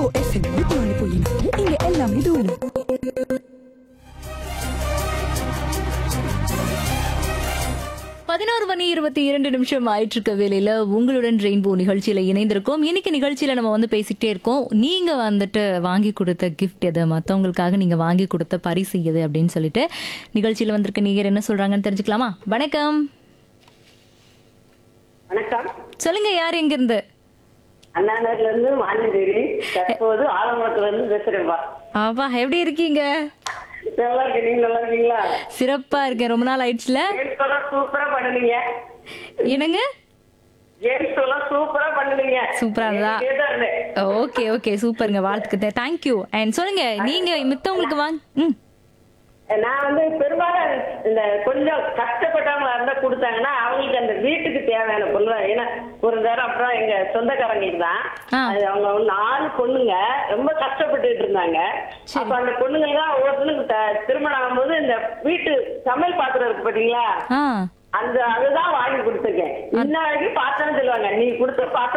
Rainbow FM நூத்தி ஒன்று புள்ளி நாலு இங்க எல்லாமே தூளு பதினோரு மணி இருபத்தி இரண்டு நிமிஷம் ஆயிட்டு இருக்க வேலையில உங்களுடன் ரெயின்போ நிகழ்ச்சியில இணைந்திருக்கோம் இன்னைக்கு நிகழ்ச்சியில நம்ம வந்து பேசிக்கிட்டே இருக்கோம் நீங்க வந்துட்டு வாங்கி கொடுத்த கிஃப்ட் எது மத்தவங்களுக்காக நீங்க வாங்கி கொடுத்த பரிசு எது அப்படின்னு சொல்லிட்டு நிகழ்ச்சியில வந்திருக்க நீங்க என்ன சொல்றாங்கன்னு தெரிஞ்சுக்கலாமா வணக்கம் வணக்கம் சொல்லுங்க யார் எங்க இருந்து அண்ணா நகர்ல இருந்து மாநிலகிரி தற்போது ஆலமரத்துல இருந்து பேசுறேன்பா ஆவா எப்படி இருக்கீங்க நல்லா இருக்கு நீங்க நல்லா இருக்கீங்களா சிறப்பா இருக்கேன் ரொம்ப நாள் ஆயிடுச்சுல ஜேம்ஸ் எல்லாம் சூப்பரா பண்ணுனீங்க என்னங்க ஜேம்ஸ் எல்லாம் சூப்பரா பண்ணுனீங்க சூப்பரா இருந்தா? கேட்டா இருந்தேன் ஓகே ஓகே சூப்பருங்க வாழ்த்துக்கு தேங்க்யூ அண்ட் சொல்லுங்க நீங்க மித்தவங்களுக்கு வாங்க ம் நான் வந்து பெரும்பாலும் இந்த கொஞ்சம் கஷ்டப்பட்டவங்களா இருந்தா கொடுத்தாங்கன்னா அவங்களுக்கு அந்த வீட்டுக்கு தேவையான பொருள் ஏன்னா ஒரு தரம் அப்புறம் எங்க சொந்தக்காரங்களுக்கு தான் ஆ. அது அவங்க வந்து நாலு பொண்ணுங்க ரொம்ப கஷ்டப்பட்டுட்டு இருந்தாங்க சரி. அப்ப அந்த பொண்ணுங்க தான் ஒவ்வொருத்தனுக்கு த- திருமணம் ஆகும்போது இந்த வீட்டு சமையல் பாத்திரம் இருக்கு பாத்தீங்களா ஆ அந்த அதுதான் வாங்கி கொடுத்துருக்கேன் இன்ன வரைக்கும் பாத்திரம் சொல்லுவாங்க நீ கொடுத்த பாத்திரம்